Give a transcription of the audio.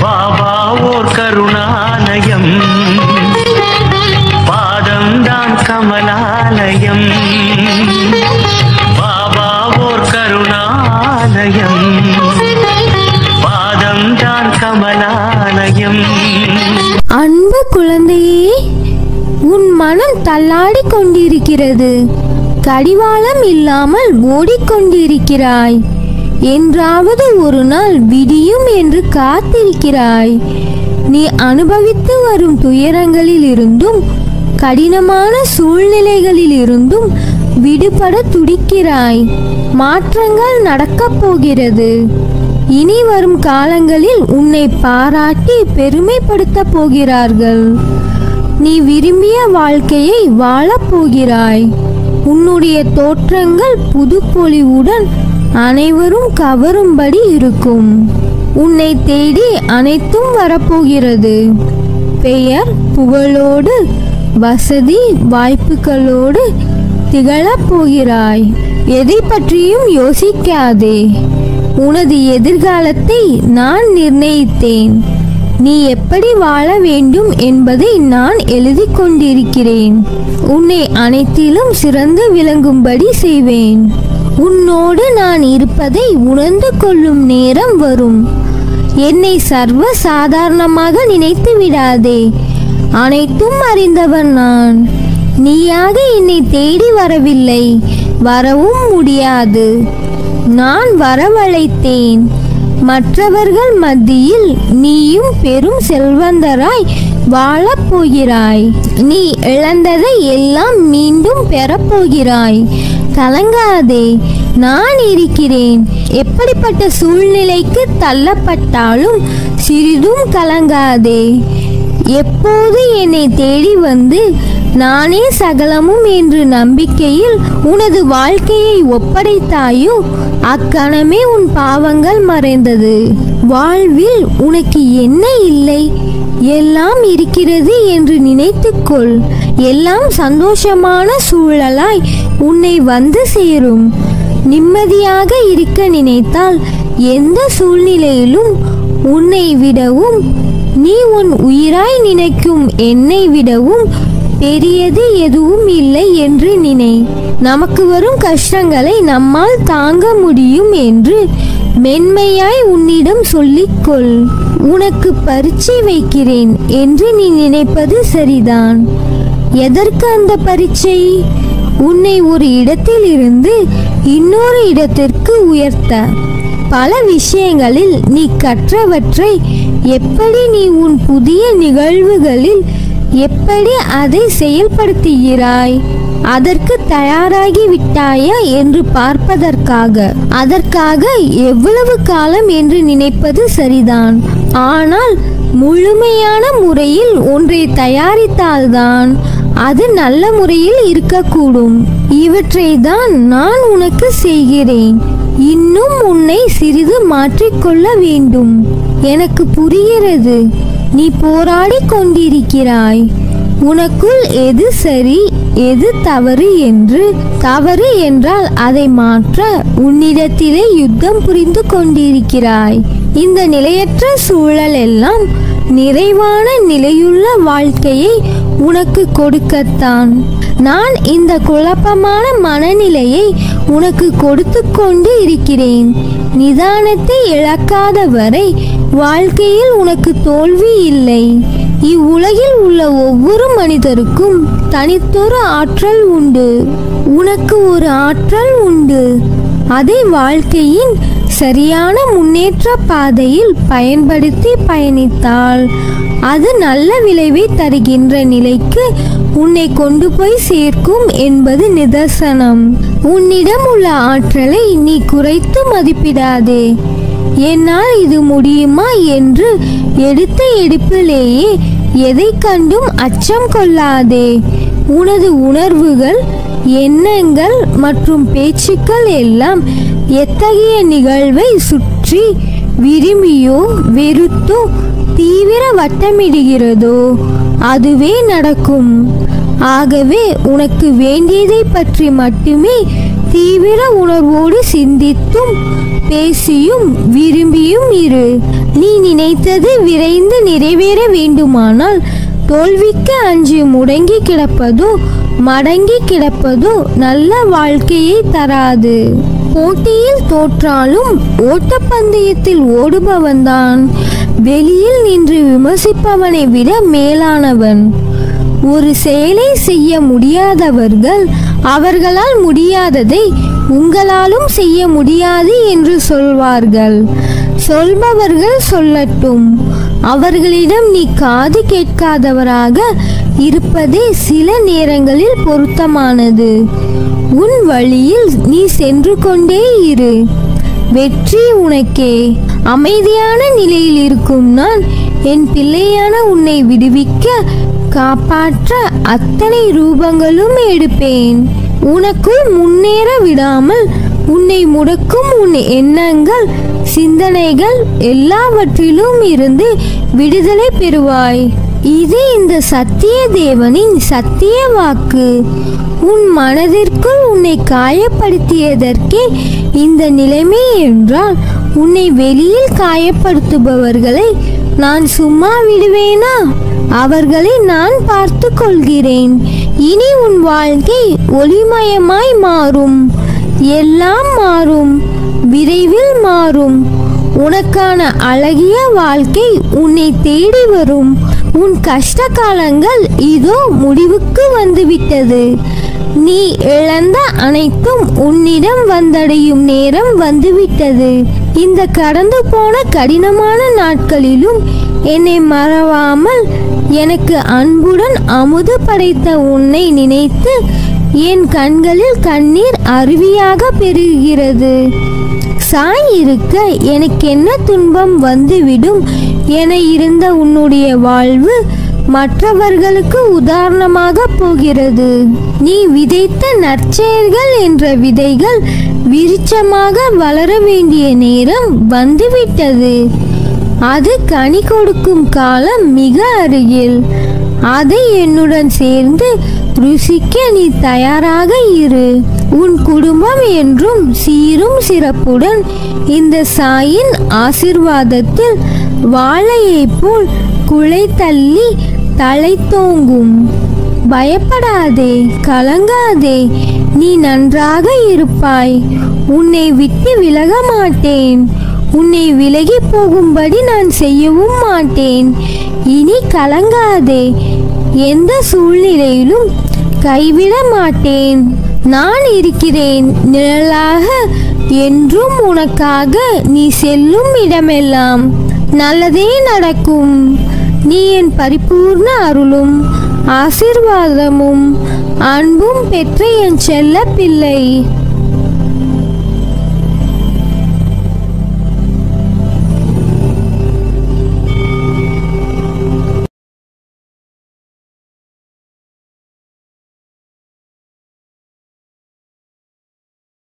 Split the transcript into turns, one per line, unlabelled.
பாபா ஓர் கருணாலயம் பாதம்தான் கமலாலயம் பாபா ஓர் கருணாலயம் பாதம்தான் கமலாலயம்
அன்பு குழந்தையே உன் மனம் தள்ளாடிக் கொண்டிருக்கிறது கடிவாளம் இல்லாமல் ஓடிக்கொண்டிருக்கிறாய் என்றாவது ஒரு நாள் விடியும் என்று காத்திருக்கிறாய் நீ அனுபவித்து வரும் துயரங்களில் இருந்தும் கடினமான சூழ்நிலைகளில் இருந்தும் விடுபட துடிக்கிறாய் மாற்றங்கள் நடக்கப் போகிறது இனி வரும் காலங்களில் உன்னை பாராட்டி பெருமைப்படுத்த போகிறார்கள் நீ விரும்பிய வாழ்க்கையை வாழப் போகிறாய் உன்னுடைய தோற்றங்கள் புதுப்பொலிவுடன் அனைவரும் கவரும்படி இருக்கும் உன்னை தேடி அனைத்தும் வரப்போகிறது பெயர் புகழோடு வசதி வாய்ப்புகளோடு திகழப் போகிறாய் எதை பற்றியும் யோசிக்காதே உனது எதிர்காலத்தை நான் நிர்ணயித்தேன் நீ எப்படி வாழ வேண்டும் என்பதை நான் எழுதிக் கொண்டிருக்கிறேன் உன்னை அனைத்திலும் சிறந்து விளங்கும்படி செய்வேன் உன்னோடு நான் இருப்பதை உணர்ந்து கொள்ளும் நேரம் வரும் என்னை சர்வ சாதாரணமாக நினைத்து விடாதே அனைத்தும் அறிந்தவன் நான் நீயாக என்னை தேடி வரவில்லை வரவும் முடியாது நான் வரவழைத்தேன் மற்றவர்கள் மத்தியில் நீயும் பெரும் செல்வந்தராய் வாழப் போகிறாய் நீ இழந்ததை எல்லாம் மீண்டும் பெறப்போகிறாய் கலங்காதே நான் இருக்கிறேன் எப்படிப்பட்ட சூழ்நிலைக்கு தள்ளப்பட்டாலும் சிறிதும் கலங்காதே எப்போது என்னை தேடி வந்து நானே சகலமும் என்று நம்பிக்கையில் உனது வாழ்க்கையை ஒப்படைத்தாயோ அக்கணமே உன் பாவங்கள் மறைந்தது வாழ்வில் உனக்கு என்ன இல்லை எல்லாம் இருக்கிறது என்று நினைத்துக்கொள் எல்லாம் சந்தோஷமான சூழலாய் உன்னை வந்து சேரும் நிம்மதியாக இருக்க நினைத்தால் எந்த சூழ்நிலையிலும் உன்னை விடவும் நீ உன் உயிராய் நினைக்கும் என்னை விடவும் பெரியது எதுவும் இல்லை என்று நினை நமக்கு வரும் கஷ்டங்களை நம்மால் தாங்க முடியும் என்று மென்மையாய் உன்னிடம் சொல்லிக்கொள் உனக்கு பரீட்சை வைக்கிறேன் என்று நீ நினைப்பது சரிதான் எதற்கு அந்த பரீட்சை உன்னை ஒரு இடத்தில் இருந்து இன்னொரு இடத்திற்கு உயர்த்த பல விஷயங்களில் நீ கற்றவற்றை எப்படி நீ உன் புதிய நிகழ்வுகளில் எப்படி அதை செயல்படுத்துகிறாய் அதற்கு தயாராகி விட்டாயா என்று பார்ப்பதற்காக அதற்காக எவ்வளவு காலம் என்று நினைப்பது சரிதான் ஆனால் முழுமையான முறையில் ஒன்றை தயாரித்தால்தான் அது நல்ல முறையில் இருக்கக்கூடும் இவற்றை தான் நான் உனக்கு செய்கிறேன் இன்னும் உன்னை சிறிது மாற்றிக்கொள்ள வேண்டும் எனக்கு புரிகிறது நீ போராடிக் கொண்டிருக்கிறாய் உனக்குள் எது சரி எது தவறு என்று தவறு என்றால் அதை மாற்ற உன்னிடத்திலே யுத்தம் புரிந்து கொண்டிருக்கிறாய் இந்த நிலையற்ற சூழல் எல்லாம் நிறைவான நிலையுள்ள வாழ்க்கையை உனக்கு கொடுக்கத்தான் நான் இந்த குழப்பமான மனநிலையை உனக்கு கொடுத்து கொண்டு இருக்கிறேன் நிதானத்தை இழக்காத வரை வாழ்க்கையில் உனக்கு தோல்வி இல்லை இவ்வுலகில் உள்ள ஒவ்வொரு மனிதருக்கும் தனித்தொரு ஆற்றல் உண்டு உனக்கு ஒரு ஆற்றல் உண்டு அதை வாழ்க்கையின் சரியான முன்னேற்ற பாதையில் பயன்படுத்தி பயணித்தால் அது நல்ல விளைவை தருகின்ற நிலைக்கு உன்னை கொண்டு போய் சேர்க்கும் என்பது நிதர்சனம் உன்னிடம் உள்ள ஆற்றலை நீ குறைத்து மதிப்பிடாதே என்னால் இது முடியுமா என்று எடுத்த எடுப்பிலேயே எதை கண்டும் அச்சம் கொள்ளாதே உனது உணர்வுகள் எண்ணங்கள் மற்றும் பேச்சுக்கள் எல்லாம் எத்தகைய நிகழ்வை சுற்றி விரும்பியோ வெறுத்தோ தீவிர வட்டமிடுகிறதோ அதுவே நடக்கும் ஆகவே உனக்கு வேண்டியதை பற்றி மட்டுமே தீவிர உணர்வோடு சிந்தித்தும் பேசியும் விரும்பியும் இரு நீ நினைத்தது விரைந்து நிறைவேற வேண்டுமானால் தோல்விக்கு அஞ்சு முடங்கி கிடப்பதோ மடங்கி கிடப்பதோ நல்ல வாழ்க்கையை தராது போட்டியில் தோற்றாலும் ஓட்டப்பந்தயத்தில் ஓடுபவன்தான் வெளியில் நின்று விமர்சிப்பவனை விட மேலானவன் ஒரு செயலை செய்ய முடியாதவர்கள் அவர்களால் முடியாததை உங்களாலும் செய்ய முடியாது என்று சொல்வார்கள் சொல்பவர்கள் சொல்லட்டும் அவர்களிடம் நீ காது கேட்காதவராக இருப்பதே சில நேரங்களில் பொருத்தமானது உன் வழியில் நீ சென்று கொண்டே இரு வெற்றி உனக்கே அமைதியான நிலையில் இருக்கும் நான் என் பிள்ளையான உன்னை விடுவிக்க காப்பாற்ற அத்தனை ரூபங்களும் எடுப்பேன் உனக்குள் முன்னேற விடாமல் உன்னை முடக்கும் உன் எண்ணங்கள் சிந்தனைகள் எல்லாவற்றிலும் இருந்து விடுதலை பெறுவாய் இது இந்த சத்திய தேவனின் சத்திய வாக்கு உன் மனதிற்குள் உன்னை காயப்படுத்தியதற்கே இந்த நிலைமை என்றால் உன்னை வெளியில் காயப்படுத்துபவர்களை நான் சும்மா விடுவேனா அவர்களை நான் பார்த்து கொள்கிறேன் இனி உன் வாழ்க்கை ஒளிமயமாய் மாறும் எல்லாம் மாறும் விரைவில் மாறும் உனக்கான அழகிய வாழ்க்கை உன்னை தேடி வரும் உன் கஷ்ட காலங்கள் இதோ முடிவுக்கு வந்துவிட்டது நீ இழந்த அனைத்தும் உன்னிடம் வந்தடையும் நேரம் வந்துவிட்டது இந்த கடந்து போன கடினமான நாட்களிலும் என்னை மறவாமல் எனக்கு அன்புடன் அமுது படைத்த உன்னை நினைத்து என் கண்களில் கண்ணீர் அருவியாக பெருகிறது சாய் இருக்க எனக்கு என்ன துன்பம் வந்துவிடும் என இருந்த உன்னுடைய வாழ்வு மற்றவர்களுக்கு உதாரணமாக போகிறது நீ விதைத்த நற்செயல்கள் என்ற விதைகள் விருட்சமாக வளர வேண்டிய நேரம் வந்துவிட்டது அது கனி கொடுக்கும் காலம் மிக அருகில் அதை என்னுடன் சேர்ந்து ருசிக்க நீ தயாராக இரு உன் குடும்பம் என்றும் சீரும் சிறப்புடன் இந்த சாயின் ஆசிர்வாதத்தில் வாழையைப் போல் குலை தள்ளி தலை தோங்கும் பயப்படாதே கலங்காதே நீ நன்றாக இருப்பாய் உன்னை விட்டு விலக மாட்டேன் உன்னை விலகி போகும்படி நான் செய்யவும் மாட்டேன் இனி கலங்காதே எந்த சூழ்நிலையிலும் கைவிட மாட்டேன் நான் இருக்கிறேன் நிழலாக என்றும் உனக்காக நீ செல்லும் இடமெல்லாம் நல்லதே நடக்கும் நீ என் பரிபூர்ண அருளும் ஆசிர்வாதமும் அன்பும் பெற்ற என் செல்ல பிள்ளை